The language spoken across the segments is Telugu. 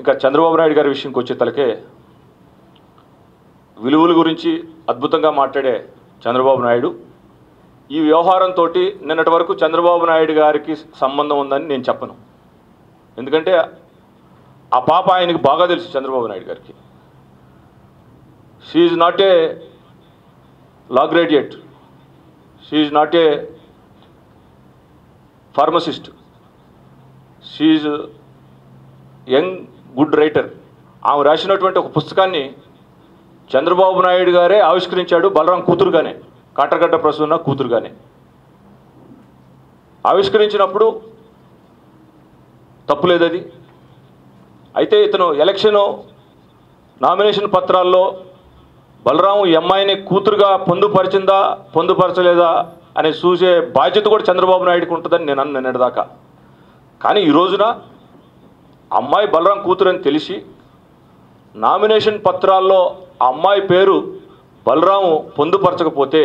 ఇక చంద్రబాబు నాయుడు గారి విషయంకి వచ్చే తలకే విలువల గురించి అద్భుతంగా మాట్లాడే చంద్రబాబు నాయుడు ఈ వ్యవహారంతో నిన్నటి వరకు చంద్రబాబు నాయుడు గారికి సంబంధం ఉందని నేను చెప్పను ఎందుకంటే ఆ పాప ఆయనకి బాగా తెలుసు చంద్రబాబు నాయుడు గారికి she's not a law graduate she's not a pharmacist she's young good writer ఆమె రాసినటువంటి ఒక పుస్తకాన్ని చంద్రబాబు నాయుడు గారే ఆవిష్కరించాడు బలరాం కూతురుగానే కాటరగడ్డ ప్రసన్న కూతురుగానే ఆవిష్కరించినప్పుడు తప్పులేదు అది అయితే ఇతను ఎలక్షను నామినేషన్ పత్రాల్లో బలరాము ఈ అమ్మాయిని కూతురుగా పొందుపరిచిందా పొందుపరచలేదా అని చూసే బాధ్యత కూడా చంద్రబాబు నాయుడుకి ఉంటుందని నేను అన్న నిన్నటిదాకా కానీ ఈ రోజున అమ్మాయి బలరాం కూతురు అని తెలిసి నామినేషన్ పత్రాల్లో ఆ అమ్మాయి పేరు బలరాము పొందుపరచకపోతే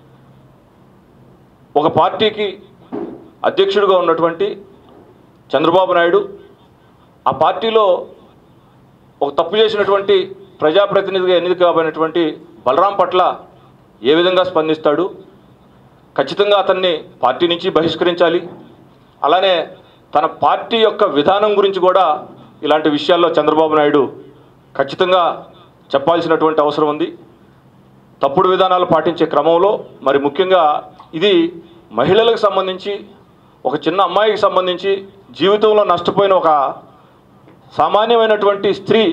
ఒక పార్టీకి అధ్యక్షుడిగా ఉన్నటువంటి చంద్రబాబు నాయుడు ఆ పార్టీలో ఒక తప్పు చేసినటువంటి ప్రజాప్రతినిధిగా ఎన్నిక కాబడినటువంటి బలరాం పట్ల ఏ విధంగా స్పందిస్తాడు ఖచ్చితంగా అతన్ని పార్టీ నుంచి బహిష్కరించాలి అలానే తన పార్టీ యొక్క విధానం గురించి కూడా ఇలాంటి విషయాల్లో చంద్రబాబు నాయుడు ఖచ్చితంగా చెప్పాల్సినటువంటి అవసరం ఉంది తప్పుడు విధానాలు పాటించే క్రమంలో మరి ముఖ్యంగా ఇది మహిళలకు సంబంధించి ఒక చిన్న అమ్మాయికి సంబంధించి జీవితంలో నష్టపోయిన ఒక సామాన్యమైనటువంటి స్త్రీ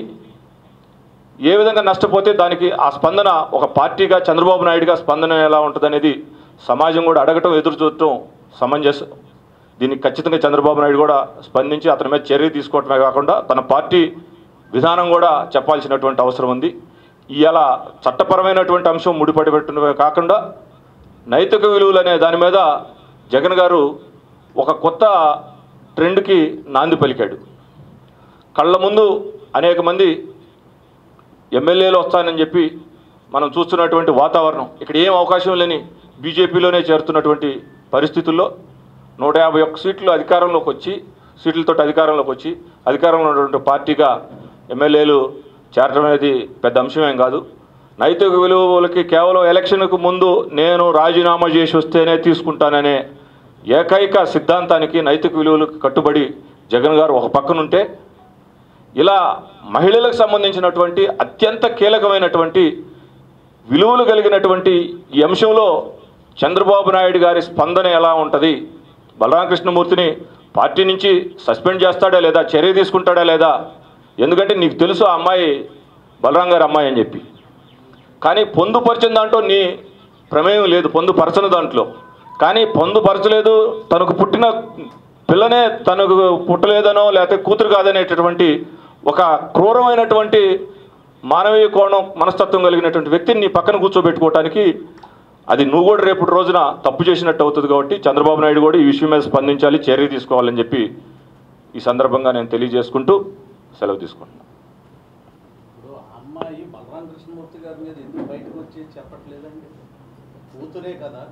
ఏ విధంగా నష్టపోతే దానికి ఆ స్పందన ఒక పార్టీగా చంద్రబాబు నాయుడుగా స్పందన ఎలా ఉంటుందనేది సమాజం కూడా అడగటం ఎదురు చూడటం సమంజసం దీనికి ఖచ్చితంగా చంద్రబాబు నాయుడు కూడా స్పందించి అతని మీద చర్య తీసుకోవటమే కాకుండా తన పార్టీ విధానం కూడా చెప్పాల్సినటువంటి అవసరం ఉంది ఇవాళ చట్టపరమైనటువంటి అంశం ముడిపడి పెట్టడమే కాకుండా నైతిక విలువలు అనే దాని మీద జగన్ గారు ఒక కొత్త ట్రెండ్కి నాంది పలికాడు కళ్ళ ముందు అనేక మంది ఎమ్మెల్యేలు వస్తానని చెప్పి మనం చూస్తున్నటువంటి వాతావరణం ఇక్కడ ఏం అవకాశం లేని బీజేపీలోనే చేరుతున్నటువంటి పరిస్థితుల్లో నూట యాభై ఒక్క సీట్లు అధికారంలోకి వచ్చి సీట్లతో అధికారంలోకి వచ్చి అధికారంలో ఉన్నటువంటి పార్టీగా ఎమ్మెల్యేలు చేరటం అనేది పెద్ద అంశమేం కాదు నైతిక విలువలకి కేవలం ఎలక్షన్కు ముందు నేను రాజీనామా చేసి వస్తేనే తీసుకుంటాననే ఏకైక సిద్ధాంతానికి నైతిక విలువలకు కట్టుబడి జగన్ గారు ఒక పక్కనుంటే ఇలా మహిళలకు సంబంధించినటువంటి అత్యంత కీలకమైనటువంటి విలువలు కలిగినటువంటి ఈ అంశంలో చంద్రబాబు నాయుడు గారి స్పందన ఎలా ఉంటుంది బలరామకృష్ణమూర్తిని పార్టీ నుంచి సస్పెండ్ చేస్తాడా లేదా చర్య తీసుకుంటాడా లేదా ఎందుకంటే నీకు తెలుసు ఆ అమ్మాయి బలరాం గారి అమ్మాయి అని చెప్పి కానీ పొందుపరిచిన దాంట్లో నీ ప్రమేయం లేదు పొందుపరచని దాంట్లో కానీ పొందుపరచలేదు తనకు పుట్టిన పిల్లనే తనకు పుట్టలేదనో లేకపోతే కూతురు కాదనేటటువంటి ఒక క్రూరమైనటువంటి మానవీయ కోణం మనస్తత్వం కలిగినటువంటి వ్యక్తిని నీ పక్కన కూర్చోబెట్టుకోవటానికి అది నువ్వు కూడా రేపటి రోజున తప్పు చేసినట్టు అవుతుంది కాబట్టి చంద్రబాబు నాయుడు కూడా ఈ విషయం మీద స్పందించాలి చర్య తీసుకోవాలని చెప్పి ఈ సందర్భంగా నేను తెలియజేసుకుంటూ సెలవు తీసుకుంటున్నాను ఇప్పుడు ఆ అమ్మాయి బలరాం కృష్ణమూర్తి గారి మీద ఎందుకు బయటకు వచ్చి చెప్పట్లేదండి కూతురే కదా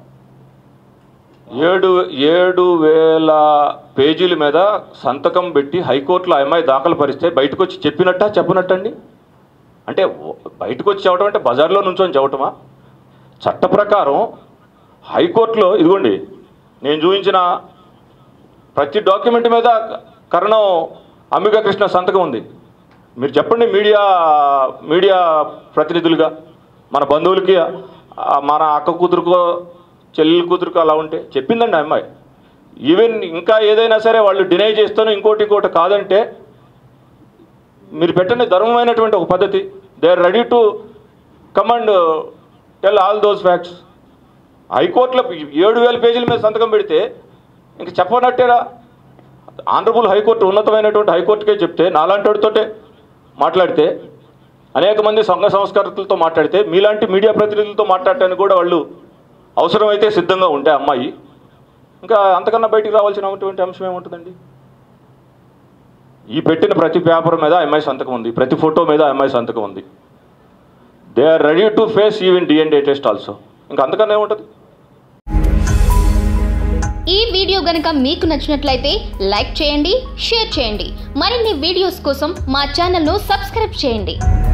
ఏడు ఏడు వేల పేజీల మీద సంతకం పెట్టి హైకోర్టులో ఆ అమ్మాయి దాఖలు పరిస్తే బయటకు వచ్చి చెప్పినట్టా చెప్పనట్టండి అంటే ఓ- బయటకు వచ్చి చెప్పడం అంటే బజార్లో నుంచొని చెప్పటమా చట్ట ప్రకారం హైకోర్టులో ఇదిగోండి నేను చూపించిన ప్రతి డాక్యుమెంట్ మీద కరణం అంబికా కృష్ణ సంతకం ఉంది మీరు చెప్పండి మీడియా మీడియా ప్రతినిధులుగా మన బంధువులకి ఆ, మన అక్క కూతురుకో చెల్లెల కూతురుకో అలా ఉంటే చెప్పిందండి ఆ అమ్మాయి ఈవెన్ ఇంకా ఏదైనా సరే వాళ్ళు డినై చేస్తాను ఇంకోటి ఇంకోటి కాదంటే మీరు పెట్టండి ధర్మమైనటువంటి ఒక పద్ధతి they are ready to command tell all those facts హైకోర్టులో ఏడు వేల పేజీల మీద సంతకం పెడితే ఇంక చెప్పనట్టేరా ఆనరబుల్ హైకోర్టు ఉన్నతమైనటువంటి హైకోర్టుకే చెప్తే నాలాంటితోటే మాట్లాడితే అనేక మంది సంఘ సంస్కర్తలతో మాట్లాడితే మీలాంటి మీడియా ప్రతినిధులతో మాట్లాడటానికి కూడా వాళ్ళు అవసరమైతే సిద్ధంగా ఉంటే అమ్మాయి ఇంకా అంతకన్నా బయటికి రావాల్సినటువంటి అంశం ఏముంటుందండి ఈ పెట్టిన ప్రతి పేపర్ మీద ఆ అమ్మాయి సంతకం ఉంది ప్రతి ఫోటో మీద ఆ అమ్మాయి సంతకం ఉంది they are ready to face even DNA test also ఇంకా అంతకన్నా ఏముంటుంది ఈ వీడియో గనుక మీకు నచ్చినట్లయితే లైక్ చేయండి షేర్ చేయండి మరిన్ని వీడియోస్ కోసం మా ఛానల్ను సబ్స్క్రైబ్ చేయండి